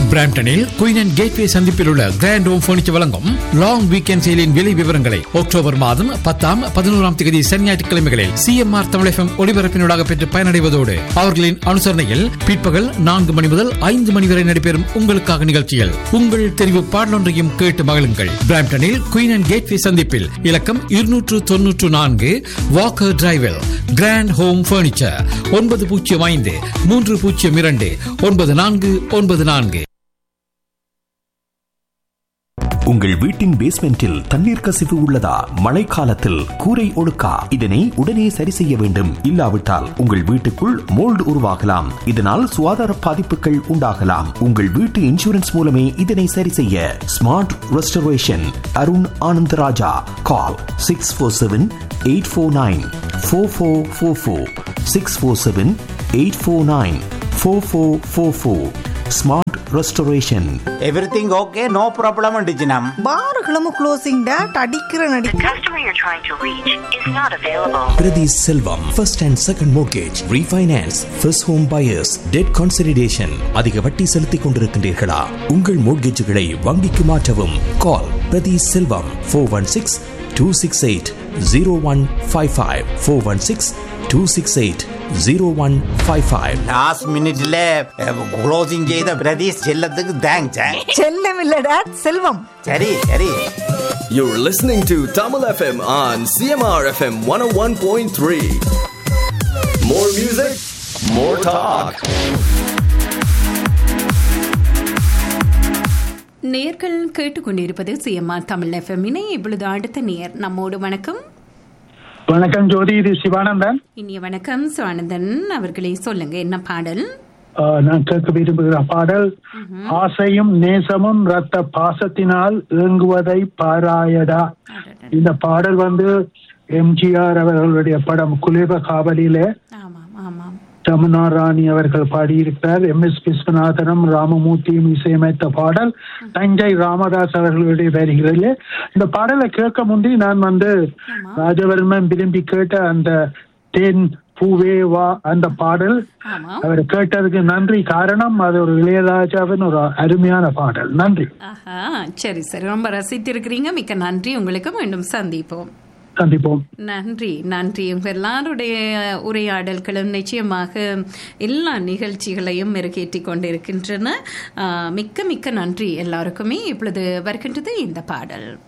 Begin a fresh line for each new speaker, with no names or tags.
பிராம்டனில் queen and gateway சந்திப்பில் உள்ள Grand Home Furniture வழங்கும் லாங் வீக்கெண்ட் சேலின் விலை விவரங்களை அக்டோபர் மாதம் பத்தாம் பதினோராம் தேதி சனி ஞாயிற்றுக்கிழமைகளில் சிஎம்ஆர் தமிழகம் ஒளிபரப்பினூடாக பெற்று பயனடைவதோடு அவர்களின் அனுசரணையில் பிற்பகல் நான்கு மணி முதல் ஐந்து மணி வரை நடைபெறும் உங்களுக்காக நிகழ்ச்சியில் உங்கள் தெரிவு பாடலொன்றையும் கேட்டு மகிழுங்கள் பிராம்டனில் குயின் அண்ட் கேட்வே சந்திப்பில் இலக்கம் இருநூற்று தொன்னூற்று நான்கு வாக்கர் டிரைவில் கிராண்ட் ஹோம் பர்னிச்சர் ஒன்பது பூஜ்ஜியம் ஐந்து மூன்று பூஜ்ஜியம் இரண்டு ஒன்பது நான்கு ஒன்பது நான்கு
உங்கள் வீட்டின் பேஸ்மெண்டில் தண்ணீர் கசிவு உள்ளதா மழைக்காலத்தில் கூரை ஒழுக்கா இதனை உடனே சரி செய்ய வேண்டும் இல்லாவிட்டால் உங்கள் வீட்டுக்குள் மோல்டு உருவாகலாம் இதனால் சுகாதார பாதிப்புகள் உண்டாகலாம் உங்கள் வீட்டு இன்சூரன்ஸ் மூலமே இதனை சரி செய்ய Smart Restoration Arun Anantharaja call six four seven eight four nine four four four four six four seven eight four nine four four four four Smart Restoration
everything okay no problem டிஜினம்
பார்களும் க்ளோசிங் டேட் அடிக்கிற நடி
The customer you're trying to reach is not available.
Priti Selvam, first and second mortgage, refinance, first home buyers, debt consolidation. அதிக வட்டி செலுத்திக் கொண்டிருக்கின்றீர்களா உங்கள் மோட்கேஜுகளை வங்கிக்கு மாற்றவும் call Prathi Selvam four one six two six eight zero one five five four one six two six eight zero one five five
last மினிட்ல closing செய்த பிரதீஷ் செல்லத்துக்கு thanks
செல்லம் இல்ல டேட் செல்வம்
சரி சரி
You're listening to Tamil FM on CMR FM 101.3. More music, more talk.
நேர்கள் கேட்டுக்கொண்டிருப்பது CMR Tamil எஃப்எம்மினை இப்பொழுது அடுத்த நேர் நம்மோடு வணக்கம்
வணக்கம் ஜோதி இது சிவானந்தன்
இனிய வணக்கம் சுவானந்தன் அவர்களே சொல்லுங்க என்ன பாடல்
ஆஹ் நான் கேட்க விரும்புகிற பாடல் ஆசையும் நேசமும் ரத்த பாசத்தினால் ஏங்குவதை பாராயடா இந்த பாடல் வந்து எம்ஜிஆர் அவர்களுடைய படம் குலேப காவலிலே
ஆமாம் ஆமாம்
தமனா ராணி அவர்கள் பாடியிருக்கிறார் எம் எஸ் விஸ்வநாதனும் ராமமூர்த்தியும் இசையமைத்த பாடல் தஞ்சை ராமதாஸ் அவர்களுடைய வரிகளிலே இந்த பாடலை கேட்க முந்தி நான் வந்து ராஜவர்மன் விரும்பி கேட்ட அந்த தேன் பூவே வா அந்த பாடல்
ஆமாம்
அவர் கேட்டதுக்கு நன்றி காரணம் அது ஒரு இளையராஜாவின் ஒரு அருமையான பாடல் நன்றி
ஆஹா சரி சரி ரொம்ப ரசித்திருக்கிறீங்க மிக்க நன்றி உங்களுக்கு மீண்டும் சந்திப்போம்
சந்திப்போம்
நன்றி நன்றி உங்க எல்லாருடைய உரையாடல்களும் நிச்சயமாக எல்லா நிகழ்ச்சிகளையும் மெருகேற்றி கொண்டிருக்கின்றன ஆஹ் மிக்க மிக்க நன்றி எல்லாருக்குமே இப்பொழுது வருகின்றது இந்த பாடல்